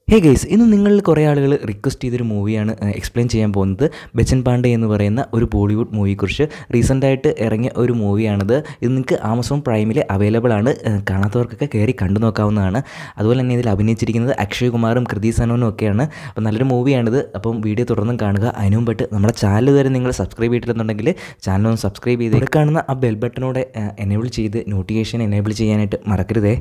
hey guys ഇന്ന് നിങ്ങളിൽ കുറേ ആളുകൾ റിക്വസ്റ്റ് ചെയ്തൊരു മൂവിയാണ് എക്സ്പ്ലെയിൻ ചെയ്യാൻ പോകുന്നത് ബച്ചൻ പാണ്ഡെ എന്ന് പറയുന്ന ഒരു ബോളിവുഡ് മൂവിയെക്കുറിച്ച് റീസെൻ്റായിട്ട് ഇറങ്ങിയ ഒരു മൂവിയാണിത് ഇത് നിങ്ങൾക്ക് ആമസോൺ പ്രൈമിൽ അവൈലബിൾ ആണ് ഏഹ് കാണാത്തവർക്കൊക്കെ കയറി കണ്ടു നോക്കാവുന്നതാണ് അതുപോലെ തന്നെ ഇതിൽ അഭിനയിച്ചിരിക്കുന്നത് അക്ഷയ് കുമാറും കൃതി സനോനും ഒക്കെയാണ് അപ്പോൾ നല്ലൊരു മൂവിയാണിത് അപ്പം വീഡിയോ തുടർന്നും കാണുക അതിനു മുമ്പിട്ട് നമ്മുടെ ചാനൽ വരെ നിങ്ങൾ സബ്സ്ക്രൈബ് ചെയ്തിട്ടുണ്ടെങ്കിൽ ചാനൽ ഒന്ന് സബ്സ്ക്രൈബ് ചെയ്ത് ഇവിടെ കാണുന്ന ആ ബെൽ ബട്ടനോടെ എനേബിൾ ചെയ്ത് നോട്ടിഫിക്കേഷൻ എനേബിൾ ചെയ്യാനായിട്ട് മറക്കരുതേ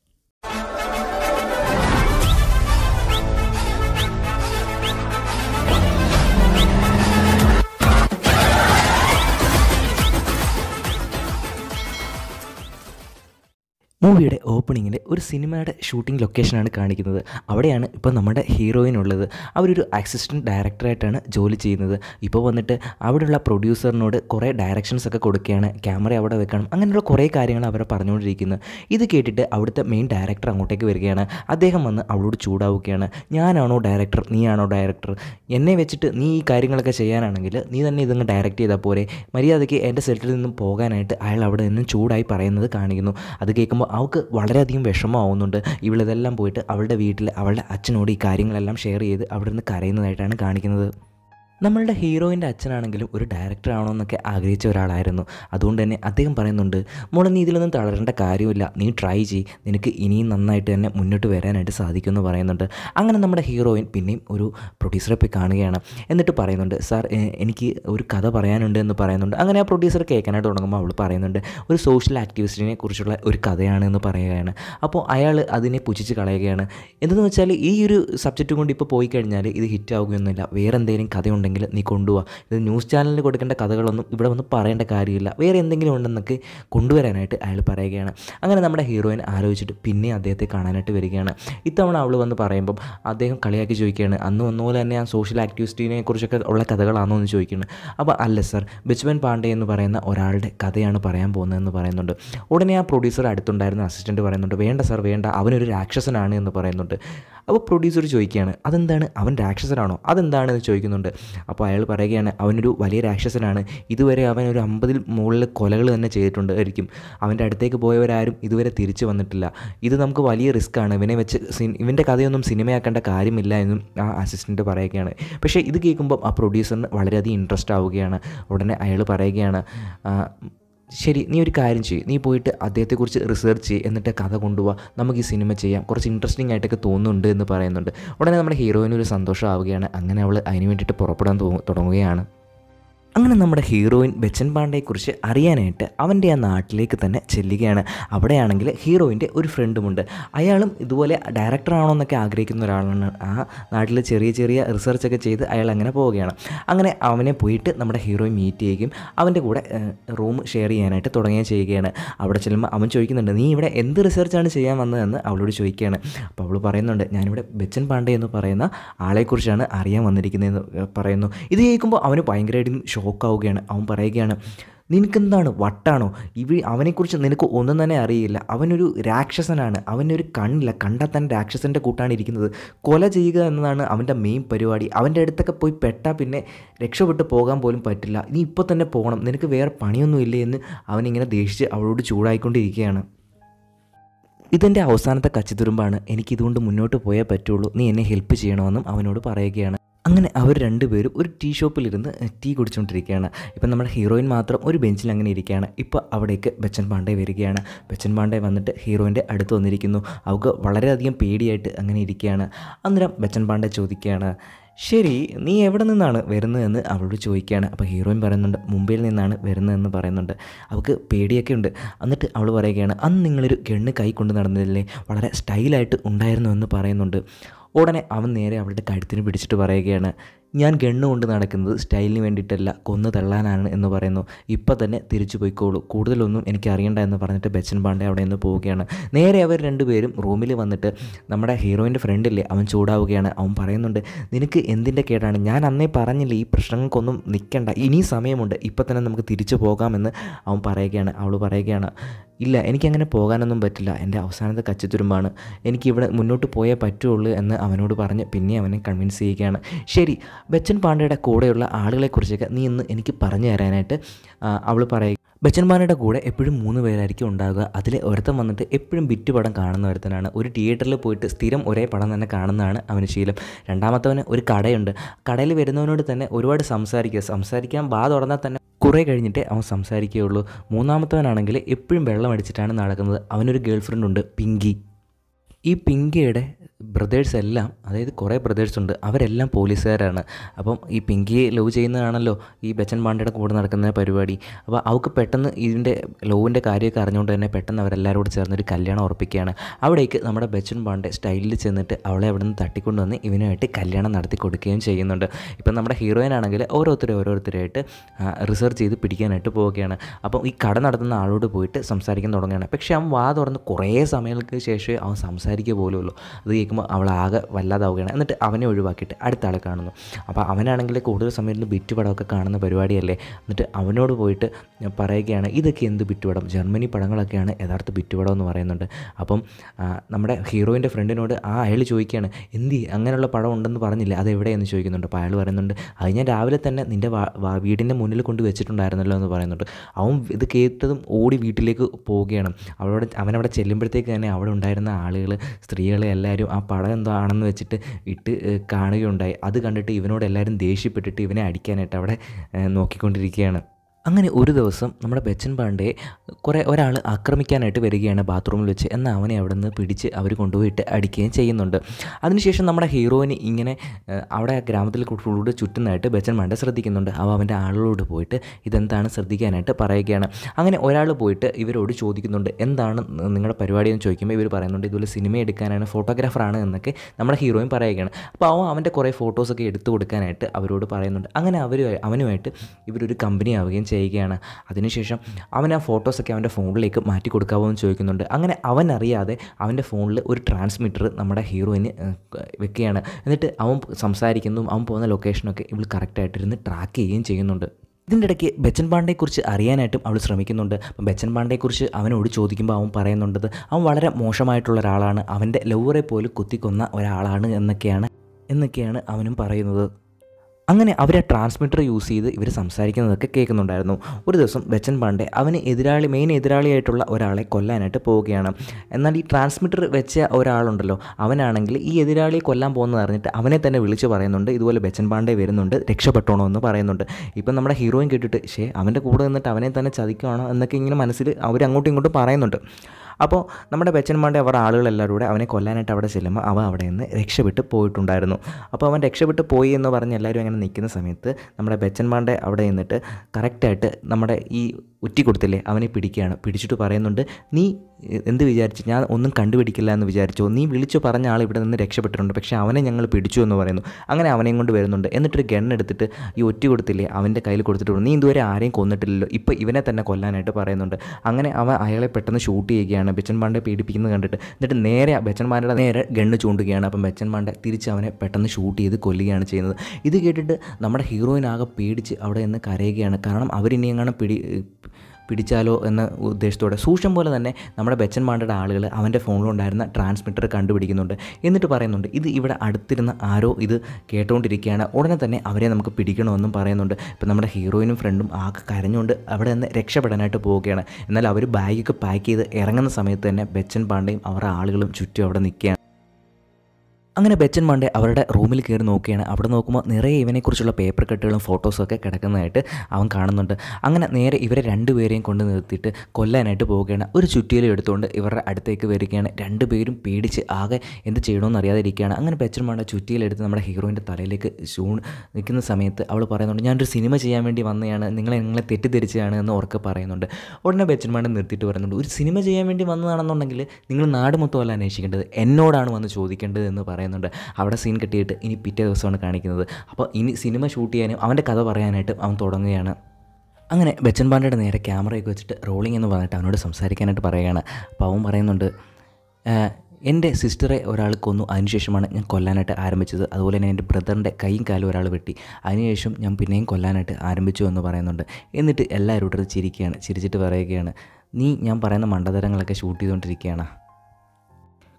മൂവിയുടെ ഓപ്പണിങ്ങിൽ ഒരു സിനിമയുടെ ഷൂട്ടിംഗ് ലൊക്കേഷനാണ് കാണിക്കുന്നത് അവിടെയാണ് ഇപ്പോൾ നമ്മുടെ ഹീറോയിൻ ഉള്ളത് അവരൊരു അസിസ്റ്റൻറ്റ് ഡയറക്ടറായിട്ടാണ് ജോലി ചെയ്യുന്നത് ഇപ്പോൾ വന്നിട്ട് അവിടെയുള്ള പ്രൊഡ്യൂസറിനോട് കുറേ ഡയറക്ഷൻസ് ഒക്കെ കൊടുക്കുകയാണ് ക്യാമറ അവിടെ വെക്കണം അങ്ങനെയുള്ള കുറേ കാര്യങ്ങൾ അവരെ പറഞ്ഞുകൊണ്ടിരിക്കുന്നത് ഇത് കേട്ടിട്ട് അവിടുത്തെ മെയിൻ ഡയറക്ടർ അങ്ങോട്ടേക്ക് വരികയാണ് അദ്ദേഹം വന്ന് അവളോട് ചൂടാവുകയാണ് ഞാനാണോ ഡയറക്ടർ നീയാണോ ഡയറക്ടർ എന്നെ വെച്ചിട്ട് നീ ഈ കാര്യങ്ങളൊക്കെ ചെയ്യാനാണെങ്കിൽ നീ തന്നെ ഇതങ്ങ് ഡയറക്റ്റ് ചെയ്താൽ പോരെ മര്യാദയ്ക്ക് എൻ്റെ സെറ്റിൽ നിന്നും പോകാനായിട്ട് അയാൾ അവിടെ നിന്നും ചൂടായി പറയുന്നത് കാണിക്കുന്നു അത് കേൾക്കുമ്പോൾ അവൾക്ക് വളരെയധികം വിഷമമാവുന്നുണ്ട് ഇവളിതെല്ലാം പോയിട്ട് അവളുടെ വീട്ടിൽ അവളുടെ അച്ഛനോട് ഈ കാര്യങ്ങളെല്ലാം ഷെയർ ചെയ്ത് അവിടെ നിന്ന് കരയുന്നതായിട്ടാണ് കാണിക്കുന്നത് നമ്മളുടെ ഹീറോയിൻ്റെ അച്ഛനാണെങ്കിലും ഒരു ഡയറക്ടർ ആവണമെന്നൊക്കെ ആഗ്രഹിച്ച ഒരാളായിരുന്നു അതുകൊണ്ട് തന്നെ അദ്ദേഹം പറയുന്നുണ്ട് മോളെ നീ ഇതിലൊന്നും തളരേണ്ട കാര്യമില്ല നീ ട്രൈ ചെയ് നിനക്ക് ഇനിയും നന്നായിട്ട് തന്നെ മുന്നോട്ട് വരാനായിട്ട് സാധിക്കുമെന്ന് പറയുന്നുണ്ട് അങ്ങനെ നമ്മുടെ ഹീറോയിൻ പിന്നെയും ഒരു പ്രൊഡ്യൂസറെ പോയി കാണുകയാണ് എന്നിട്ട് പറയുന്നുണ്ട് സാർ എ- എനിക്ക് ഒരു കഥ പറയാനുണ്ട് എന്ന് പറയുന്നുണ്ട് അങ്ങനെ ആ പ്രൊഡ്യൂസർ കേൾക്കാനായിട്ട് തുടങ്ങുമ്പോൾ അവൾ പറയുന്നുണ്ട് ഒരു സോഷ്യൽ ആക്ടിവിസ്റ്റിനെ കുറിച്ചുള്ള ഒരു കഥയാണ് എന്ന് പറയുകയാണ് അപ്പോൾ അയാൾ അതിനെ പുച്ഛിച്ച് കളയുകയാണ് എന്തെന്ന് വെച്ചാൽ ഈ ഒരു സബ്ജക്റ്റ് കൊണ്ട് ഇപ്പോൾ പോയി കഴിഞ്ഞാൽ ഇത് ഹിറ്റ് ആവുകയൊന്നുമില്ല വേറെ എന്തെങ്കിലും കഥയുണ്ടെങ്കിൽ നീ കൊണ്ടുപോവാ ഇത് ന്യൂസ് ചാനലിൽ കൊടുക്കേണ്ട കഥകളൊന്നും ഇവിടെ വന്ന് പറയേണ്ട കാര്യമില്ല വേറെ എന്തെങ്കിലും ഉണ്ടെന്നൊക്കെ കൊണ്ടുവരാനായിട്ട് അയാൾ പറയുകയാണ് അങ്ങനെ നമ്മുടെ ഹീറോയിൻ ആലോചിച്ചിട്ട് പിന്നെ അദ്ദേഹത്തെ കാണാനായിട്ട് വരികയാണ് ഇത്തവണ അവൾ വന്ന് പറയുമ്പം അദ്ദേഹം കളിയാക്കി ചോദിക്കുകയാണ് അന്ന് വന്ന പോലെ തന്നെ ആ സോഷ്യൽ ആക്ടിവിസ്റ്റിനെ കുറിച്ചൊക്കെ ഉള്ള കഥകളാണോ എന്ന് ചോദിക്കുന്നത് അപ്പോൾ അല്ല സർ ബിച്ച്മൻ പാണ്ഡെ എന്ന് പറയുന്ന ഒരാളുടെ കഥയാണ് പറയാൻ പോകുന്നതെന്ന് പറയുന്നുണ്ട് ഉടനെ ആ പ്രൊഡ്യൂസർ അടുത്തുണ്ടായിരുന്ന അസിസ്റ്റൻറ്റ് പറയുന്നുണ്ട് വേണ്ട സർ വേണ്ട അവനൊരു രാക്ഷസനാണ് എന്ന് പറയുന്നുണ്ട് അപ്പോൾ പ്രൊഡ്യൂസർ ചോദിക്കുകയാണ് അതെന്താണ് അവൻ രാക്ഷസനാണോ അതെന്താണെന്ന് ചോദിക്കുന്നുണ്ട് അപ്പോൾ അയാൾ പറയുകയാണ് അവനൊരു വലിയ രാക്ഷസനാണ് ഇതുവരെ അവൻ ഒരു അമ്പതിൽ മുകളിൽ കൊലകൾ തന്നെ ചെയ്തിട്ടുണ്ട് ആയിരിക്കും അവൻ്റെ അടുത്തേക്ക് പോയവരാരും ഇതുവരെ തിരിച്ചു വന്നിട്ടില്ല ഇത് നമുക്ക് വലിയ റിസ്ക്കാണ് ഇവനെ വെച്ച് സിൻ ഇവൻ്റെ കഥയൊന്നും സിനിമയാക്കേണ്ട കാര്യമില്ല എന്നും ആ അസിസ്റ്റൻറ്റ് പറയുകയാണ് പക്ഷേ ഇത് കേൾക്കുമ്പോൾ ആ പ്രൊഡ്യൂസറിന് വളരെയധികം ഇൻട്രസ്റ്റ് ആവുകയാണ് ഉടനെ അയാൾ പറയുകയാണ് "ആ, ശരി നീ ഒരു കാര്യം ചെയ്യും നീ പോയിട്ട് അദ്ദേഹത്തെക്കുറിച്ച് റിസർച്ച് ചെയ്യ് എന്നിട്ട് കഥ കൊണ്ടുപോവാ നമുക്ക് ഈ സിനിമ ചെയ്യാം കുറച്ച് ഇൻട്രസ്റ്റിംഗ് ആയിട്ടൊക്കെ തോന്നുന്നുണ്ട് എന്ന് പറയുന്നുണ്ട് ഉടനെ നമ്മുടെ ഹീറോയിന് ഒരു സന്തോഷമാവുകയാണ് അങ്ങനെ അവൾ അതിന് വേണ്ടിയിട്ട് പുറപ്പെടാൻ തോ- തുടങ്ങുകയാണ് അങ്ങനെ നമ്മുടെ ഹീറോയിൻ ബച്ചൻ പാണ്ഡെയെക്കുറിച്ച് അറിയാനായിട്ട് അവൻ്റെ ആ നാട്ടിലേക്ക് തന്നെ ചെല്ലുകയാണ് അവിടെയാണെങ്കിൽ ഹീറോയിൻ്റെ ഒരു ഫ്രണ്ടുമുണ്ട് അയാളും ഇതുപോലെ ഡയറക്ടറാണോ എന്നൊക്കെ ആഗ്രഹിക്കുന്ന ഒരാളാണ് ആ നാട്ടിൽ ചെറിയ ചെറിയ റിസർച്ചൊക്കെ ചെയ്ത് അയാൾ അങ്ങനെ പോവുകയാണ് അങ്ങനെ അവനെ പോയിട്ട് നമ്മുടെ ഹീറോയിൻ മീറ്റ് ചെയ്യുകയും അവൻ്റെ കൂടെ റൂം ഷെയർ ചെയ്യാനായിട്ട് തുടങ്ങുകയും ചെയ്യുകയാണ് അവിടെ ചെല്ലുമ്പോൾ അവൻ ചോദിക്കുന്നുണ്ട് നീ ഇവിടെ എന്ത് റിസർച്ചാണ് ചെയ്യാൻ വന്നതെന്ന് അവളോട് ചോദിക്കുകയാണ് അപ്പോൾ അവൾ പറയുന്നുണ്ട് ഞാനിവിടെ ബച്ചൻ പാണ്ഡെ എന്ന് പറയുന്ന ആളെക്കുറിച്ചാണ് അറിയാൻ വന്നിരിക്കുന്നതെന്ന് ഏഹ് പറയുന്നു ഇത് കേൾക്കുമ്പോൾ അവന് ഭയങ്കരമായിട്ടും ഷോക്കാവുകയാണ് അവൻ പറയുകയാണ് നിനക്കെന്താണ് വട്ടാണോ ഇവ അവനെക്കുറിച്ച് നിനക്ക് ഒന്നും തന്നെ അറിയില്ല അവനൊരു രാക്ഷസനാണ് അവനൊരു കണ്ണില്ല കണ്ടാൽ തന്നെ രാക്ഷസൻ്റെ കൂട്ടാണ് ഇരിക്കുന്നത് കൊല ചെയ്യുക എന്നതാണ് അവൻ്റെ മെയിൻ പരിപാടി അവൻ്റെ അടുത്തൊക്കെ പോയി പെട്ടാൽ പിന്നെ രക്ഷപ്പെട്ട് പോകാൻ പോലും പറ്റില്ല നീ ഇപ്പോൾ തന്നെ പോകണം നിനക്ക് വേറെ പണിയൊന്നും ഇല്ലേ എന്ന് അവനിങ്ങനെ ദേഷിച്ച് അവളോട് ചൂടായിക്കൊണ്ടിരിക്കുകയാണ് ഇതെൻ്റെ അവസാനത്തെ കച്ചിത്തുരുമ്പാണ് എനിക്കിതുകൊണ്ട് മുന്നോട്ട് പോയേ പറ്റുള്ളൂ നീ എന്നെ ഹെൽപ്പ് ചെയ്യണമെന്നും അവനോട് പറയുകയാണ് അങ്ങനെ അവർ രണ്ടുപേരും ഒരു ടീ ഷോപ്പിലിരുന്ന് ടീ കുടിച്ചുകൊണ്ടിരിക്കുകയാണ് ഇപ്പം നമ്മുടെ ഹീറോയിൻ മാത്രം ഒരു ബെഞ്ചിൽ അങ്ങനെ ഇരിക്കുകയാണ് ഇപ്പോൾ അവിടേക്ക് ബച്ചൻ പാണ്ഡെ വരികയാണ് ബച്ചൻ പാണ്ഡെ വന്നിട്ട് ഹീറോയിൻ്റെ അടുത്ത് വന്നിരിക്കുന്നു അവൾക്ക് വളരെയധികം പേടിയായിട്ട് അങ്ങനെ ഇരിക്കുകയാണ് അന്നേരം ബച്ചൻ പാണ്ഡെ ചോദിക്കുകയാണ് ശരി നീ എവിടെ നിന്നാണ് വരുന്നതെന്ന് അവളോട് ചോദിക്കുകയാണ് അപ്പോൾ ഹീറോയിൻ പറയുന്നുണ്ട് മുംബൈയിൽ നിന്നാണ് വരുന്നതെന്ന് പറയുന്നുണ്ട് അവൾക്ക് പേടിയൊക്കെ ഉണ്ട് എന്നിട്ട് അവൾ പറയുകയാണ് അന്ന് നിങ്ങളൊരു ഗണ്ണ് കൈ കൊണ്ട് നടന്നതില്ലേ വളരെ സ്റ്റൈലായിട്ട് ഉണ്ടായിരുന്നു എന്ന് പറയുന്നുണ്ട് ഉടനെ അവൻ നേരെ അവളുടെ കഴുത്തിന് പിടിച്ചിട്ട് പറയുകയാണ് ഞാൻ ഗണ്ണ് കൊണ്ട് നടക്കുന്നത് സ്റ്റൈലിന് വേണ്ടിയിട്ടല്ല കൊന്നു തള്ളാനാണ് എന്ന് പറയുന്നു ഇപ്പം തന്നെ തിരിച്ചു പോയിക്കോളൂ കൂടുതലൊന്നും എനിക്ക് അറിയണ്ട എന്ന് പറഞ്ഞിട്ട് ബച്ചൻ പാണ്ഡെ അവിടെ നിന്ന് പോവുകയാണ് നേരെ അവർ രണ്ടുപേരും റൂമിൽ വന്നിട്ട് നമ്മുടെ ഹീറോയിൻ്റെ ഫ്രണ്ടില്ലേ അവൻ ചൂടാവുകയാണ് അവൻ പറയുന്നുണ്ട് നിനക്ക് എന്തിൻ്റെ കേടാണ് ഞാൻ അന്നേ പറഞ്ഞില്ലേ ഈ പ്രശ്നങ്ങൾക്കൊന്നും നിൽക്കണ്ട ഇനി സമയമുണ്ട് ഇപ്പം തന്നെ നമുക്ക് തിരിച്ചു പോകാമെന്ന് അവൻ പറയുകയാണ് അവൾ പറയുകയാണ് ഇല്ല എനിക്കങ്ങനെ പോകാനൊന്നും പറ്റില്ല എൻ്റെ അവസാനത്തെ കച്ചിത്തുരുമ്പാണ് എനിക്കിവിടെ മുന്നോട്ട് പോയേ പറ്റുള്ളൂ എന്ന് അവനോട് പറഞ്ഞ് പിന്നെ അവനെ കൺവിൻസ് ചെയ്യുകയാണ് ശരി ബച്ചൻ പാണ്ഡെയുടെ കൂടെയുള്ള ആളുകളെക്കുറിച്ചൊക്കെ നീ ഇന്ന് എനിക്ക് പറഞ്ഞു തരാനായിട്ട് അവൾ പറയും ബച്ചൻമാരുടെ കൂടെ എപ്പോഴും മൂന്ന് പേരായിരിക്കും ഉണ്ടാകുക അതിൽ ഒരുത്തൻ വന്നിട്ട് എപ്പോഴും ബിറ്റ് പടം കാണുന്ന ഒരുത്തനാണ് ഒരു തിയേറ്ററിൽ പോയിട്ട് സ്ഥിരം ഒരേ പടം തന്നെ കാണുന്നതാണ് അവന് ശീലം രണ്ടാമത്തവന് ഒരു കടയുണ്ട് കടയിൽ വരുന്നവനോട് തന്നെ ഒരുപാട് സംസാരിക്കുക സംസാരിക്കാൻ ബാ തുറന്നാൽ തന്നെ കുറേ കഴിഞ്ഞിട്ടേ അവൻ സംസാരിക്കുകയുള്ളൂ മൂന്നാമത്തവനാണെങ്കിൽ എപ്പോഴും വെള്ളം അടിച്ചിട്ടാണ് നടക്കുന്നത് അവനൊരു ഗേൾ ഫ്രണ്ട് ഉണ്ട് പിങ്കി ഈ പിങ്കിയുടെ ബ്രദേഴ്സ് എല്ലാം അതായത് കുറേ ബ്രദേഴ്സ് ഉണ്ട് അവരെല്ലാം പോലീസുകാരാണ് അപ്പം ഈ പിങ്കിയെ ലവ് ചെയ്യുന്നതാണല്ലോ ഈ ബച്ചൻ പാണ്ഡയുടെ കൂടെ നടക്കുന്ന പരിപാടി അപ്പോൾ അവൾക്ക് പെട്ടെന്ന് ഇതിൻ്റെ ലവിൻ്റെ കാര്യമൊക്കെ അറിഞ്ഞുകൊണ്ട് തന്നെ പെട്ടെന്ന് അവരെല്ലാവരും കൂടി ചേർന്ന് ഒരു കല്യാണം ഉറപ്പിക്കുകയാണ് അവിടേക്ക് നമ്മുടെ ബച്ചൻ പാണ്ഡെ സ്റ്റൈലിൽ ചെന്നിട്ട് അവളെ അവിടെ നിന്ന് തട്ടിക്കൊണ്ടുവന്ന് ഇവനുമായിട്ട് കല്യാണം നടത്തി കൊടുക്കുകയും ചെയ്യുന്നുണ്ട് ഇപ്പം നമ്മുടെ ഹീറോയിൻ ആണെങ്കിൽ ഓരോരുത്തരെ ഓരോരുത്തരായിട്ട് റിസർച്ച് ചെയ്ത് പിടിക്കാനായിട്ട് പോവുകയാണ് അപ്പം ഈ കട നടത്തുന്ന ആളോട് പോയിട്ട് സംസാരിക്കാൻ തുടങ്ങുകയാണ് പക്ഷേ അവൻ വാ തുറന്ന് കുറേ സമയങ്ങൾക്ക് ശേഷമേ അവൻ സംസാരിക്കുക പോലും ഉള്ളൂ അത് കേൾക്കുമ്പോൾ അവൾ ആകെ വല്ലാതാവുകയാണ് എന്നിട്ട് അവനെ ഒഴിവാക്കിയിട്ട് അടുത്ത ആളെ കാണുന്നു അപ്പോൾ അവനാണെങ്കിൽ കൂടുതൽ സമയം ഇരുന്ന് ബിറ്റ് പടമൊക്കെ കാണുന്ന പരിപാടിയല്ലേ എന്നിട്ട് അവനോട് പോയിട്ട് പറയുകയാണ് ഇതൊക്കെ എന്ത് ബിറ്റ് പടം ജർമ്മനി പടങ്ങളൊക്കെയാണ് യഥാർത്ഥ ബിറ്റ് പടം എന്ന് പറയുന്നുണ്ട് അപ്പം ആ, നമ്മുടെ ഹീറോയിൻ്റെ ഫ്രണ്ടിനോട് ആ അയാൾ ചോദിക്കുകയാണ് എന്തി അങ്ങനെയുള്ള പടം ഉണ്ടെന്ന് പറഞ്ഞില്ലേ അത് എവിടെയെന്ന് ചോദിക്കുന്നുണ്ട് അപ്പോൾ അയാൾ പറയുന്നുണ്ട് അത് ഞാൻ രാവിലെ തന്നെ നിൻ്റെ വാ- വാ- വീടിൻ്റെ മുന്നിൽ കൊണ്ട് വെച്ചിട്ടുണ്ടായിരുന്നല്ലോ എന്ന് പറയുന്നുണ്ട് അവൻ ഇത് കേട്ടതും ഓടി വീട്ടിലേക്ക് പോവുകയാണ് അവളോട് അവനവിടെ ചെല്ലുമ്പോഴത്തേക്ക് തന്നെ അവിടെ ഉണ്ടായിരുന്ന ആളുകൾ സ്ത്രീകൾ എല്ലാവരും ആ പടം എന്താണെന്ന് വെച്ചിട്ട് ഇട്ട് ഏഹ്, കാണുകയുണ്ടായി അത് കണ്ടിട്ട് ഇവനോട് എല്ലാവരും ദേഷ്യപ്പെട്ടിട്ട് ഇവനെ അടിക്കാനായിട്ട് അവിടെ ഏഹ്, നോക്കിക്കൊണ്ടിരിക്കുകയാണ് അങ്ങനെ ഒരു ദിവസം നമ്മുടെ ബച്ചൻ പാണ്ഡെ കുറേ ഒരാൾ ആക്രമിക്കാനായിട്ട് വരികയാണ് ബാത്റൂമിൽ വെച്ച് എന്നാൽ അവനെ അവിടെ നിന്ന് പിടിച്ച് അവർ കൊണ്ടുപോയിട്ട് അടിക്കുകയും ചെയ്യുന്നുണ്ട് അതിനുശേഷം നമ്മുടെ ഹീറോയിന് ഇങ്ങനെ ഏഹ്, അവിടെ ആ ഗ്രാമത്തിൽ കൂടെ ചുറ്റുന്നതായിട്ട് ബച്ചൻ പാണ്ഡെ ശ്രദ്ധിക്കുന്നുണ്ട് അവ അവൻ്റെ ആളുകളോട് പോയിട്ട് ഇതെന്താണ് ശ്രദ്ധിക്കാനായിട്ട് പറയുകയാണ് അങ്ങനെ ഒരാൾ പോയിട്ട് ഇവരോട് ചോദിക്കുന്നുണ്ട് എന്താണ് നിങ്ങളുടെ പരിപാടി എന്ന് ചോദിക്കുമ്പോൾ ഇവർ പറയുന്നുണ്ട് ഇതുപോലെ സിനിമ എടുക്കാനാണ് ഫോട്ടോഗ്രാഫറാണ് എന്നൊക്കെ നമ്മുടെ ഹീറോയിൻ പറയുകയാണ് അപ്പോൾ അവൻ അവൻ്റെ കുറേ ഫോട്ടോസൊക്കെ എടുത്തു കൊടുക്കാനായിട്ട് അവരോട് പറയുന്നുണ്ട് അങ്ങനെ അവർ അവനുമായിട്ട് ഇവരൊരു കമ്പനി ആവുകയും ചെയ്യുകയാണ് അതിനുശേഷം അവൻ ആ ഫോട്ടോസൊക്കെ അവൻ്റെ ഫോണിലേക്ക് മാറ്റി കൊടുക്കാമോ എന്ന് ചോദിക്കുന്നുണ്ട് അങ്ങനെ അവൻ അറിയാതെ അവൻ്റെ ഫോണിൽ ഒരു ട്രാൻസ്മിറ്റർ നമ്മുടെ ഹീറോയിന് വെക്കുകയാണ് എന്നിട്ട് അവൻ സംസാരിക്കുന്നതും അവൻ പോകുന്ന ലൊക്കേഷനൊക്കെ ഇവൾ കറക്റ്റായിട്ടിരുന്ന് ട്രാക്ക് ചെയ്യുകയും ചെയ്യുന്നുണ്ട് ഇതിൻ്റെ ഇടയ്ക്ക് ബച്ചൻ പാണ്ഡെക്കുറിച്ച് അറിയാനായിട്ടും അവൾ ശ്രമിക്കുന്നുണ്ട് അപ്പം ബച്ചൻ പാണ്ഡെക്കുറിച്ച് അവനോട് ചോദിക്കുമ്പോൾ അവൻ പറയുന്നുണ്ടത് അവൻ വളരെ മോശമായിട്ടുള്ള ഒരാളാണ് അവൻ്റെ ലവറെ പോലും കുത്തിക്കൊന്ന ഒരാളാണ് എന്നൊക്കെയാണ് എന്നൊക്കെയാണ് അവനും പറയുന്നത് അങ്ങനെ അവർ ആ ട്രാൻസ്മിറ്റർ യൂസ് ചെയ്ത് ഇവർ സംസാരിക്കുന്നതൊക്കെ കേൾക്കുന്നുണ്ടായിരുന്നു ഒരു ദിവസം ബച്ചൻ പാണ്ഡെ അവന് എതിരാളി മെയിൻ എതിരാളിയായിട്ടുള്ള ഒരാളെ കൊല്ലാനായിട്ട് പോവുകയാണ് എന്നാൽ ഈ ട്രാൻസ്മിറ്റർ വെച്ച ഒരാളുണ്ടല്ലോ അവനാണെങ്കിൽ ഈ എതിരാളിയെ കൊല്ലാൻ പോകുന്നത് അറിഞ്ഞിട്ട് അവനെ തന്നെ വിളിച്ച് പറയുന്നുണ്ട് ഇതുപോലെ ബച്ചൻ പാണ്ഡെ വരുന്നുണ്ട് രക്ഷപ്പെട്ടോണോ എന്ന് പറയുന്നുണ്ട് ഇപ്പം നമ്മുടെ ഹീറോയിൻ കേട്ടിട്ട് ശേ അവൻ്റെ കൂടെ നിന്നിട്ട് അവനെ തന്നെ ചതിക്കുകയാണോ എന്നൊക്കെ ഇങ്ങനെ മനസ്സിൽ അവർ അങ്ങോട്ടും ഇങ്ങോട്ടും പറയുന്നുണ്ട് അപ്പോൾ നമ്മുടെ ബച്ചൻ പാണ്ഡെ അവരുടെ ആളുകളെല്ലാവരും കൂടെ അവനെ കൊല്ലാനായിട്ട് അവിടെ ചെല്ലുമ്പോൾ അവൻ അവിടെ നിന്ന് രക്ഷപ്പെട്ട് പോയിട്ടുണ്ടായിരുന്നു അപ്പോൾ അവൻ രക്ഷപ്പെട്ട് പോയി എന്ന് പറഞ്ഞ് എല്ലാവരും അങ്ങനെ നിൽക്കുന്ന സമയത്ത് നമ്മുടെ ബച്ചൻ പാണ്ഡെ അവിടെ നിന്നിട്ട് കറക്റ്റായിട്ട് നമ്മുടെ ഈ ഉറ്റി കൊടുത്തില്ലേ അവനെ പിടിക്കുകയാണ് പിടിച്ചിട്ട് പറയുന്നുണ്ട് നീ എന്ത് വിചാരിച്ചു ഞാൻ ഒന്നും കണ്ടുപിടിക്കില്ല എന്ന് വിചാരിച്ചോ നീ വിളിച്ചു പറഞ്ഞ ആൾ ഇവിടെ നിന്ന് രക്ഷപ്പെട്ടിട്ടുണ്ട് പക്ഷേ അവനെ ഞങ്ങൾ പിടിച്ചു എന്ന് പറയുന്നു അങ്ങനെ അവനെയും കൊണ്ട് വരുന്നുണ്ട് എന്നിട്ടൊരു ഗൺ എടുത്തിട്ട് ഈ ഒറ്റി കൊടുത്തില്ലേ അവൻ്റെ കയ്യിൽ കൊടുത്തിട്ട് പറഞ്ഞു, നീ ഇതുവരെ ആരെയും കൊന്നിട്ടില്ലല്ലോ ഇപ്പോൾ ഇവനെ തന്നെ കൊല്ലാനായിട്ട് പറയുന്നുണ്ട് അങ്ങനെ അവൻ അയാളെ പെട്ടെന്ന് ഷൂട്ട് ചെയ്യുകയാണ് ബച്ചൻ പാണ്ഡെ പീഡിപ്പിക്കുന്നത് കണ്ടിട്ട് എന്നിട്ട് നേരെ ബച്ചൻ പാണ്ഡയുടെ നേരെ ഗണ്ണ് ചൂണ്ടുകയാണ് അപ്പം ബച്ചൻ പാണ്ഡെ തിരിച്ച് അവനെ പെട്ടെന്ന് ഷൂട്ട് ചെയ്ത് കൊല്ലുകയാണ് ചെയ്യുന്നത് ഇത് കേട്ടിട്ട് നമ്മുടെ ഹീറോയിൻ ആകെ പേടിച്ച് അവിടെ നിന്ന് കരയുകയാണ് കാരണം അവരിനി എങ്ങനെ പിടി പിടിച്ചാലോ എന്ന ഉദ്ദേശത്തോടെ സൂക്ഷം പോലെ തന്നെ നമ്മുടെ ബച്ചൻ പാണ്ഡയുടെ ആളുകൾ അവൻ്റെ ഫോണിലുണ്ടായിരുന്ന ട്രാൻസ്മിറ്റർ കണ്ടുപിടിക്കുന്നുണ്ട് എന്നിട്ട് പറയുന്നുണ്ട് ഇത് ഇവിടെ അടുത്തിരുന്ന ആരോ ഇത് കേട്ടുകൊണ്ടിരിക്കുകയാണ് ഉടനെ തന്നെ അവരെ നമുക്ക് പിടിക്കണമെന്നും പറയുന്നുണ്ട് ഇപ്പം നമ്മുടെ ഹീറോയിനും ഫ്രണ്ടും ആകെ കരഞ്ഞുകൊണ്ട് അവിടെ നിന്ന് രക്ഷപ്പെടാനായിട്ട് പോവുകയാണ് എന്നാൽ അവർ ബാഗൊക്കെ പാക്ക് ചെയ്ത് ഇറങ്ങുന്ന സമയത്ത് തന്നെ ബച്ചൻ പാണ്ഡയും അവരുടെ ആളുകളും ചുറ്റും അവിടെ നിൽക്കുകയാണ് അങ്ങനെ ബച്ചൻ പാണ്ഡെ അവരുടെ റൂമിൽ കയറി നോക്കുകയാണ് അവിടെ നോക്കുമ്പോൾ നിറയെ ഇവനെക്കുറിച്ചുള്ള പേപ്പർ കട്ടുകളും ഫോട്ടോസും ഒക്കെ കിടക്കുന്നതായിട്ട് അവൻ കാണുന്നുണ്ട് അങ്ങനെ നേരെ ഇവരെ രണ്ടുപേരെയും കൊണ്ട് നിർത്തിയിട്ട് കൊല്ലാനായിട്ട് പോവുകയാണ് ഒരു ചുറ്റിയിലും എടുത്തുകൊണ്ട് ഇവരുടെ അടുത്തേക്ക് വരികയാണ് രണ്ടുപേരും പേടിച്ച് ആകെ എന്ത് ചെയ്യണമെന്ന് അറിയാതെ ഇരിക്കുകയാണ് അങ്ങനെ ബച്ചൻ പാണ്ഡെ ചുറ്റിയിലെടുത്ത് നമ്മുടെ ഹീറോയിൻ്റെ തലയിലേക്ക് ഷൂൺ നിൽക്കുന്ന സമയത്ത് അവൾ പറയുന്നുണ്ട് ഞാനൊരു സിനിമ ചെയ്യാൻ വേണ്ടി വന്നതാണ് നിങ്ങളെ നിങ്ങളെ തെറ്റിദ്ധരിച്ചതാണ് എന്ന് ഉറക്കെ പറയുന്നുണ്ട് ഉടനെ ബച്ചൻ പാണ്ഡെ നിർത്തിയിട്ട് പറയുന്നുണ്ട് ഒരു സിനിമ ചെയ്യാൻ വേണ്ടി വന്നതാണെന്നുണ്ടെങ്കിൽ നിങ്ങൾ നാട് മൊത്തമല്ല അന്വേഷിക്കേണ്ടത് എന്നോടാണ് വന്ന് ചോദിക്കേണ്ടത് എന്ന് പറയുന്നുണ്ട് അവിടെ സീൻ കെട്ടിയിട്ട് ഇനി പിറ്റേ ദിവസമാണ് കാണിക്കുന്നത് അപ്പോൾ ഇനി സിനിമ ഷൂട്ട് ചെയ്യാനും അവൻ്റെ കഥ പറയാനായിട്ട് അവൻ തുടങ്ങുകയാണ് അങ്ങനെ ബച്ചൻ പാണ്ഡയുടെ നേരെ ക്യാമറയൊക്കെ വെച്ചിട്ട് റോളിംഗ് എന്ന് പറഞ്ഞിട്ട് അവനോട് സംസാരിക്കാനായിട്ട് പറയുകയാണ് അപ്പോൾ അവൻ പറയുന്നുണ്ട് "ആഹ്, എൻ്റെ സിസ്റ്ററെ ഒരാൾ കൊന്നു അതിനുശേഷമാണ് ഞാൻ കൊല്ലാനായിട്ട് ആരംഭിച്ചത് അതുപോലെ തന്നെ എൻ്റെ ബ്രദറിൻ്റെ കൈയും കാലും ഒരാൾ വെട്ടി അതിനുശേഷം ഞാൻ പിന്നെയും കൊല്ലാനായിട്ട് ആരംഭിച്ചു എന്ന് പറയുന്നുണ്ട് എന്നിട്ട് എല്ലാവരും ഇട്ടത് ചിരിക്കുകയാണ് ചിരിച്ചിട്ട് പറയുകയാണ് നീ ഞാൻ പറയുന്ന മണ്ടതരങ്ങളൊക്കെ ഷൂട്ട് ചെയ്തുകൊണ്ടിരിക്കുകയാണ്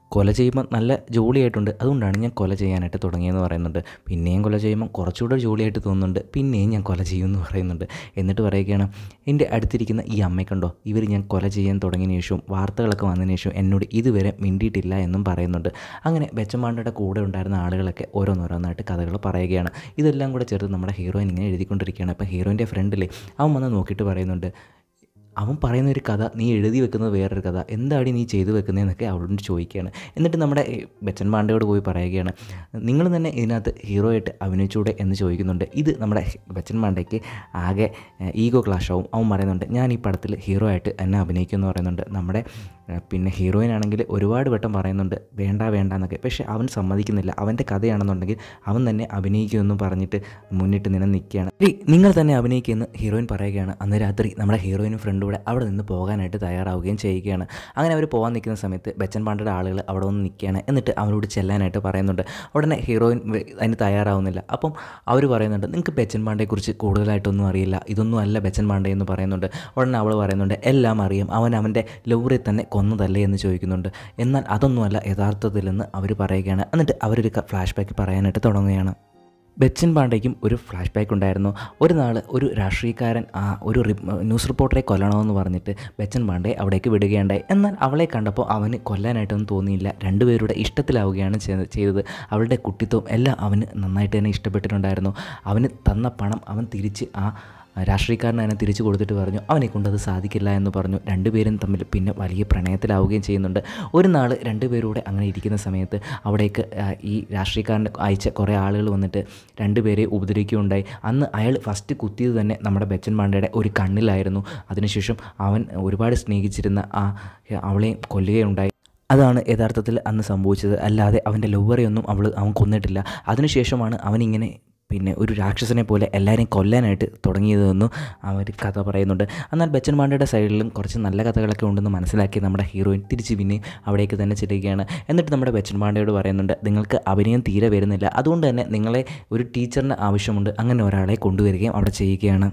കൊല ചെയ്യുമ്പോൾ നല്ല ജോളിയായിട്ടുണ്ട് അതുകൊണ്ടാണ് ഞാൻ കൊല ചെയ്യാനായിട്ട് തുടങ്ങിയെന്ന് പറയുന്നുണ്ട് പിന്നെയും കൊല ചെയ്യുമ്പോൾ കുറച്ചുകൂടെ ജോളിയായിട്ട് തോന്നുന്നുണ്ട് പിന്നെയും ഞാൻ കൊല ചെയ്യുമെന്ന് പറയുന്നുണ്ട് എന്നിട്ട് പറയുകയാണ് എൻ്റെ അടുത്തിരിക്കുന്ന ഈ അമ്മയ്ക്കുണ്ടോ ഇവർ ഞാൻ കൊല ചെയ്യാൻ തുടങ്ങിയ ശേഷവും വാർത്തകളൊക്കെ വന്നതിന് ശേഷം എന്നോട് ഇതുവരെ മിണ്ടിയിട്ടില്ല എന്നും പറയുന്നുണ്ട് അങ്ങനെ ബെച്ചമാണ്ടയുടെ കൂടെ ഉണ്ടായിരുന്ന ആളുകളൊക്കെ ഓരോന്നോരോന്നായിട്ട് കഥകൾ പറയുകയാണ് ഇതെല്ലാം കൂടെ ചേർത്ത് നമ്മുടെ ഹീറോയിൻ ഇങ്ങനെ എഴുതിക്കൊണ്ടിരിക്കുകയാണ് അപ്പോൾ ഹീറോയിൻ്റെ ഫ്രണ്ടിൽ അവൻ വന്ന് നോക്കിയിട്ട് പറയുന്നുണ്ട് അവൻ പറയുന്ന ഒരു കഥ നീ എഴുതി വെക്കുന്നത് വേറൊരു കഥ എന്താണ് നീ ചെയ്തു വെക്കുന്നതെന്നൊക്കെ അവളോട് ചോദിക്കുകയാണ് എന്നിട്ട് നമ്മുടെ ഈ ബച്ചൻ പാണ്ഡയോട് പോയി പറയുകയാണ് നിങ്ങൾ തന്നെ ഇതിനകത്ത് ഹീറോ ആയിട്ട് അഭിനയിച്ചൂടെ എന്ന് ചോദിക്കുന്നുണ്ട് ഇത് നമ്മുടെ ബച്ചൻ പാണ്ഡയ്ക്ക് ആകെ ഈഗോ ക്ലാഷ് ആവും അവൻ പറയുന്നുണ്ട് ഞാൻ ഈ പടത്തിൽ ഹീറോ ആയിട്ട് എന്നെ അഭിനയിക്കുമെന്ന് പറയുന്നുണ്ട് നമ്മുടെ ഏഹ്, പിന്നെ ഹീറോയിൻ ആണെങ്കിൽ ഒരുപാട് വട്ടം പറയുന്നുണ്ട് വേണ്ട വേണ്ട എന്നൊക്കെ പക്ഷേ അവൻ സമ്മതിക്കുന്നില്ല അവൻ്റെ കഥയാണെന്നുണ്ടെങ്കിൽ അവൻ തന്നെ അഭിനയിക്കുമെന്ന് പറഞ്ഞിട്ട് മുന്നിട്ട് നിന്നെ നിൽക്കുകയാണ് "എടി, നിങ്ങൾ തന്നെ അഭിനയിക്കുമെന്ന് ഹീറോയിൻ പറയുകയാണ് അന്ന് രാത്രി നമ്മുടെ ഹീറോയിനും ഫ്രണ്ടും കൂടെ അവിടെ നിന്ന് പോകാനായിട്ട് തയ്യാറാവുകയും ചെയ്യുകയാണ് അങ്ങനെ അവർ പോകാൻ നിൽക്കുന്ന സമയത്ത് ബച്ചൻ പാണ്ഡയുടെ ആളുകൾ അവിടെ വന്ന് നിൽക്കുകയാണ് എന്നിട്ട് അവരോട് ചെല്ലാനായിട്ട് പറയുന്നുണ്ട് ഉടനെ ഹീറോയിൻ വെ- അതിന് തയ്യാറാവുന്നില്ല അപ്പം അവർ പറയുന്നുണ്ട് നിങ്ങൾക്ക് ബച്ചൻ പാണ്ഡയെക്കുറിച്ച് കൂടുതലായിട്ടൊന്നും അറിയില്ല ഇതൊന്നും അല്ല ബച്ചൻ പാണ്ഡെ എന്ന് പറയുന്നുണ്ട് ഉടനെ അവൾ പറയുന്നുണ്ട് എല്ലാം അറിയാം അവൻ അവൻ്റെ ലൗറെ തന്നെ കൊന്നതല്ലേ എന്ന് ചോദിക്കുന്നുണ്ട് എന്നാൽ അതൊന്നുമല്ല യഥാർത്ഥത്തിലെന്ന് അവർ പറയുകയാണ് എന്നിട്ട് അവരൊരു ഫ്ലാഷ് ബാക്ക് പറയാനായിട്ട് തുടങ്ങുകയാണ് ബച്ചൻ പാണ്ഡയ്ക്കും ഒരു ഫ്ലാഷ് ബാക്ക് ഉണ്ടായിരുന്നു ഒരു നാൾ ഒരു രാഷ്ട്രീയക്കാരൻ ആ ഒരു റി- ന്യൂസ് റിപ്പോർട്ടറെ കൊല്ലണമെന്ന് പറഞ്ഞിട്ട് ബച്ചൻ പാണ്ഡെ അവിടേക്ക് വിടുകയുണ്ടായി എന്നാൽ അവളെ കണ്ടപ്പോൾ അവന് കൊല്ലാനായിട്ടൊന്നും തോന്നിയില്ല രണ്ടുപേരുടെ ഇഷ്ടത്തിലാവുകയാണ് ചെയ്ത- ചെയ്തത് അവളുടെ കുട്ടിത്വം എല്ലാം അവന് നന്നായിട്ട് തന്നെ ഇഷ്ടപ്പെട്ടിട്ടുണ്ടായിരുന്നു അവന് തന്ന പണം അവൻ തിരിച്ച് ആ രാഷ്ട്രീയക്കാരന് തന്നെ തിരിച്ചു കൊടുത്തിട്ട് പറഞ്ഞു അവനെ കൊണ്ടത് സാധിക്കില്ല എന്ന് പറഞ്ഞു രണ്ടുപേരും തമ്മിൽ പിന്നെ വലിയ പ്രണയത്തിലാവുകയും ചെയ്യുന്നുണ്ട് ഒരു നാൾ രണ്ടുപേരൂടെ അങ്ങനെ ഇരിക്കുന്ന സമയത്ത് അവിടേക്ക് ആ, ഈ രാഷ്ട്രീയക്കാരൻ്റെ അയച്ച കുറേ ആളുകൾ വന്നിട്ട് രണ്ടുപേരെ ഉപദ്രവിക്കുകയുണ്ടായി അന്ന് അയാൾ ഫസ്റ്റ് കുത്തിയത് തന്നെ നമ്മുടെ ബച്ചൻ പാണ്ഡയുടെ ഒരു കണ്ണിലായിരുന്നു അതിനുശേഷം അവൻ ഒരുപാട് സ്നേഹിച്ചിരുന്ന ആ അവളെയും കൊല്ലുകയുണ്ടായി അതാണ് യഥാർത്ഥത്തിൽ അന്ന് സംഭവിച്ചത് അല്ലാതെ അവൻ്റെ ലവറെയൊന്നും അവൾ അവൻ കൊന്നിട്ടില്ല അതിനുശേഷമാണ് അവനിങ്ങനെ പിന്നെ ഒരു രാക്ഷസനെ പോലെ എല്ലാവരെയും കൊല്ലാനായിട്ട് തുടങ്ങിയതെന്നും അവർ കഥ പറയുന്നുണ്ട് എന്നാൽ ബച്ചൻ പാണ്ഡയുടെ സൈഡിലും കുറച്ച് നല്ല കഥകളൊക്കെ ഉണ്ടെന്ന് മനസ്സിലാക്കി നമ്മുടെ ഹീറോയിൻ തിരിച്ച് പിന്നെ അവിടേക്ക് തന്നെ ചെല്ലുകയാണ് എന്നിട്ട് നമ്മുടെ ബച്ചൻ പാണ്ഡയോട് പറയുന്നുണ്ട് നിങ്ങൾക്ക് അഭിനയം തീരെ വരുന്നില്ല അതുകൊണ്ട് തന്നെ നിങ്ങളെ ഒരു ടീച്ചറിന് ആവശ്യമുണ്ട് അങ്ങനെ ഒരാളെ കൊണ്ടുവരികയും അവിടെ ചെയ്യുകയാണ്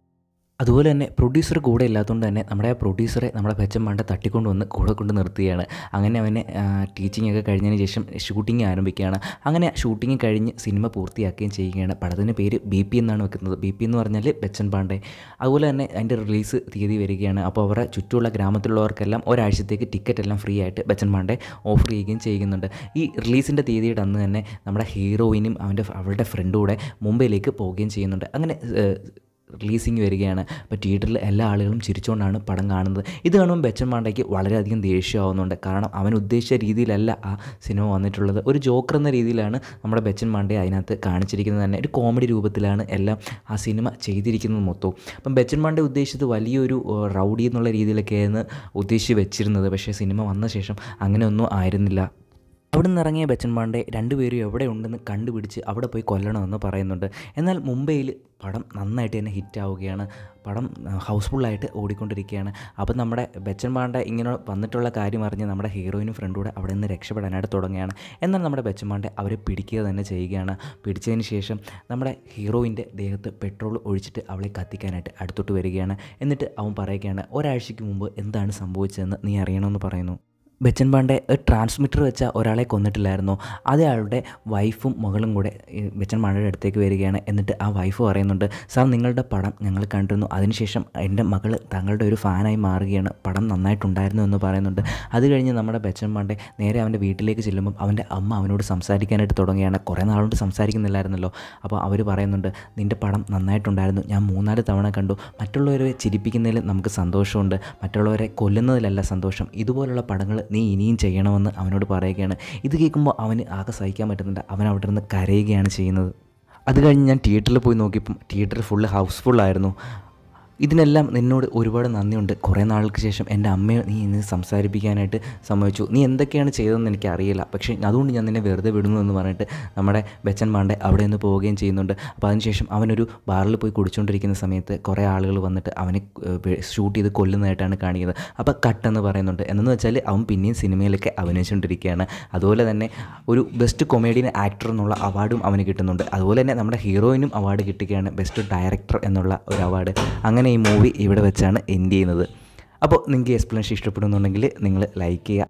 അതുപോലെ തന്നെ പ്രൊഡ്യൂസർ കൂടെ ഇല്ലാത്തതുകൊണ്ട് തന്നെ നമ്മുടെ ആ പ്രൊഡ്യൂസറെ നമ്മുടെ ബച്ചൻ പാണ്ഡ തട്ടിക്കൊണ്ട് കൂടെ കൊണ്ട് നിർത്തുകയാണ് അങ്ങനെ അവനെ ടീച്ചിങ് ഒക്കെ കഴിഞ്ഞതിന് ശേഷം ഷൂട്ടിംഗ് ആരംഭിക്കുകയാണ് അങ്ങനെ ഷൂട്ടിംഗ് കഴിഞ്ഞ് സിനിമ പൂർത്തിയാക്കുകയും ചെയ്യുകയാണ് പടത്തിൻ്റെ പേര് ബി പി എന്നാണ് വെക്കുന്നത് ബി പി എന്ന് പറഞ്ഞാൽ ബച്ചൻ പാണ്ഡെ അതുപോലെ തന്നെ അതിൻ്റെ റിലീസ് തീയതി വരികയാണ് അപ്പോൾ അവരുടെ ചുറ്റുമുള്ള ഗ്രാമത്തിലുള്ളവർക്കെല്ലാം ഒരാഴ്ചത്തേക്ക് ടിക്കറ്റ് എല്ലാം ഫ്രീ ആയിട്ട് ബച്ചൻ പാണ്ഡെ ഓഫർ ചെയ്യുകയും ചെയ്യുന്നുണ്ട് ഈ റിലീസിൻ്റെ തീയതിയുടെ അന്ന് തന്നെ നമ്മുടെ ഹീറോയിനും അവൻ്റെ അവളുടെ ഫ്രണ്ടും കൂടെ മുംബൈയിലേക്ക് പോവുകയും ചെയ്യുന്നുണ്ട് അങ്ങനെ ഏഹ്, റിലീസിങ് വരികയാണ് അപ്പോൾ തിയേറ്ററിൽ എല്ലാ ആളുകളും ചിരിച്ചുകൊണ്ടാണ് പടം കാണുന്നത് ഇത് കാണുമ്പോൾ ബച്ചൻ പാണ്ഡയ്ക്ക് വളരെയധികം ദേഷ്യമാവുന്നുണ്ട് കാരണം അവൻ ഉദ്ദേശിച്ച രീതിയിലല്ല ആ സിനിമ വന്നിട്ടുള്ളത് ഒരു ജോക്കർ എന്ന രീതിയിലാണ് നമ്മുടെ ബച്ചൻ പാണ്ഡെ അതിനകത്ത് കാണിച്ചിരിക്കുന്നത് തന്നെ ഒരു കോമഡി രൂപത്തിലാണ് എല്ലാം ആ സിനിമ ചെയ്തിരിക്കുന്നത് മൊത്തവും അപ്പം ബച്ചൻ പാണ്ഡെ ഉദ്ദേശിച്ചത് വലിയൊരു ഏഹ്, റൗഡി എന്നുള്ള രീതിയിലൊക്കെയാണ് ഉദ്ദേശിച്ച് വെച്ചിരുന്നത് പക്ഷേ സിനിമ വന്ന ശേഷം അങ്ങനെയൊന്നും ആയിരുന്നില്ല അവിടെ നിന്ന് ഇറങ്ങിയ ബച്ചൻ പാണ്ഡെ രണ്ടുപേരും എവിടെ ഉണ്ടെന്ന് കണ്ടുപിടിച്ച് അവിടെ പോയി കൊല്ലണമെന്ന് പറയുന്നുണ്ട് എന്നാൽ മുംബൈയിൽ പടം നന്നായിട്ട് തന്നെ ഹിറ്റാവുകയാണ് പടം ഹൗസ്ഫുള്ളായിട്ട് ഓടിക്കൊണ്ടിരിക്കുകയാണ് അപ്പോൾ നമ്മുടെ ബച്ചൻ പാണ്ഡെ ഇങ്ങനെ വന്നിട്ടുള്ള കാര്യം അറിഞ്ഞ് നമ്മുടെ ഹീറോയിനും ഫ്രണ്ടും കൂടെ അവിടെ നിന്ന് രക്ഷപ്പെടാനായിട്ട് തുടങ്ങുകയാണ് എന്നാൽ നമ്മുടെ ബച്ചൻ പാണ്ഡെ അവരെ പിടിക്കുക തന്നെ ചെയ്യുകയാണ് പിടിച്ചതിന് ശേഷം നമ്മുടെ ഹീറോയിൻ്റെ ദേഹത്ത് പെട്രോൾ ഒഴിച്ചിട്ട് അവളെ കത്തിക്കാനായിട്ട് അടുത്തോട്ട് വരികയാണ് എന്നിട്ട് അവൻ പറയുകയാണ് ഒരാഴ്ചയ്ക്ക് മുമ്പ് എന്താണ് സംഭവിച്ചതെന്ന് നീ അറിയണമെന്ന് പറയുന്നു ബച്ചൻ പാണ്ഡെ ഒരു ട്രാൻസ്മിറ്റർ വെച്ച ഒരാളെ കൊന്നിട്ടില്ലായിരുന്നോ അതേ ആളുടെ വൈഫും മകളും കൂടെ ഈ ബച്ചൻ പാണ്ഡയുടെ അടുത്തേക്ക് വരികയാണ് എന്നിട്ട് ആ വൈഫ് പറയുന്നുണ്ട് സാർ നിങ്ങളുടെ പടം ഞങ്ങൾ കണ്ടിരുന്നു അതിനുശേഷം എൻ്റെ മകൾ താങ്കളുടെ ഒരു ഫാനായി മാറുകയാണ് പടം നന്നായിട്ടുണ്ടായിരുന്നു എന്ന് പറയുന്നുണ്ട് അത് കഴിഞ്ഞ് നമ്മുടെ ബച്ചൻ പാണ്ഡെ നേരെ അവൻ്റെ വീട്ടിലേക്ക് ചെല്ലുമ്പം അവൻ്റെ അമ്മ അവനോട് സംസാരിക്കാനായിട്ട് തുടങ്ങുകയാണ് കുറേ നാളുകൊണ്ട് സംസാരിക്കുന്നില്ലായിരുന്നല്ലോ അപ്പോൾ അവർ പറയുന്നുണ്ട് നിൻ്റെ പടം നന്നായിട്ടുണ്ടായിരുന്നു ഞാൻ മൂന്നാല് തവണ കണ്ടു മറ്റുള്ളവരെ ചിരിപ്പിക്കുന്നതിൽ നമുക്ക് സന്തോഷമുണ്ട് മറ്റുള്ളവരെ കൊല്ലുന്നതിലല്ല സന്തോഷം ഇതുപോലുള്ള പടങ്ങൾ നീ ഇനിയും ചെയ്യണമെന്ന് അവനോട് പറയുകയാണ് ഇത് കേൾക്കുമ്പോൾ അവന് ആകെ സഹിക്കാൻ പറ്റുന്നില്ല അവൻ അവിടെ നിന്ന് കരയുകയാണ് ചെയ്യുന്നത് അത് കഴിഞ്ഞ് ഞാൻ തിയേറ്ററിൽ പോയി നോക്കിയപ്പം തിയേറ്റർ ഫുള്ള് ഹൗസ്ഫുള്ളായിരുന്നു ഇതിനെല്ലാം നിന്നോട് ഒരുപാട് നന്ദിയുണ്ട് കുറേ നാൾക്ക് ശേഷം എൻ്റെ അമ്മയെ നീ ഇന്ന് സംസാരിപ്പിക്കാനായിട്ട് സമ്മതിച്ചു നീ എന്തൊക്കെയാണ് ചെയ്തതെന്ന് എനിക്ക് അറിയില്ല പക്ഷേ അതുകൊണ്ട് ഞാൻ നിന്നെ വെറുതെ വിടുന്നു എന്ന് പറഞ്ഞിട്ട് നമ്മുടെ ബച്ചൻ പാണ്ഡെ അവിടെ നിന്ന് പോവുകയും ചെയ്യുന്നുണ്ട് അപ്പോൾ അതിനുശേഷം അവനൊരു ബാറിൽ പോയി കുടിച്ചുകൊണ്ടിരിക്കുന്ന സമയത്ത് കുറേ ആളുകൾ വന്നിട്ട് അവനെ ഷൂട്ട് ചെയ്ത് കൊല്ലുന്നതായിട്ടാണ് കാണിക്കുന്നത് അപ്പോൾ കട്ടെന്ന് പറയുന്നുണ്ട് എന്നു വെച്ചാൽ അവൻ പിന്നെയും സിനിമയിലൊക്കെ അഭിനയിച്ചുകൊണ്ടിരിക്കുകയാണ് അതുപോലെ തന്നെ ഒരു ബെസ്റ്റ് കൊമേഡിയൻ ആക്ടർ എന്നുള്ള അവാർഡും അവന് കിട്ടുന്നുണ്ട് അതുപോലെ തന്നെ നമ്മുടെ ഹീറോയിനും അവാർഡ് കിട്ടുകയാണ് ബെസ്റ്റ് ഡയറക്ടർ എന്നുള്ള ഒരു അവാർഡ് അങ്ങനെ ഈ മൂവി ഇവിടെ വെച്ചാണ് എൻഡ് ചെയ്യുന്നത് അപ്പോൾ നിങ്ങൾക്ക് എക്സ്പ്ലനേഷൻ ഇഷ്ടപ്പെടുന്നുണ്ടെങ്കിൽ നിങ്ങൾ ലൈക്ക് ചെയ്യുക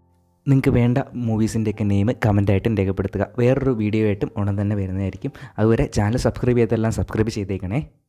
നിങ്ങൾക്ക് വേണ്ട മൂവീസിൻ്റെയൊക്കെ നെയിം കമൻറ്റായിട്ടും രേഖപ്പെടുത്തുക വേറൊരു വീഡിയോ ആയിട്ടും ഉടൻ തന്നെ വരുന്നതായിരിക്കും അതുവരെ ചാനൽ സബ്സ്ക്രൈബ് ചെയ്തെല്ലാം സബ്സ്ക്രൈബ് ചെയ്തേക്കണേ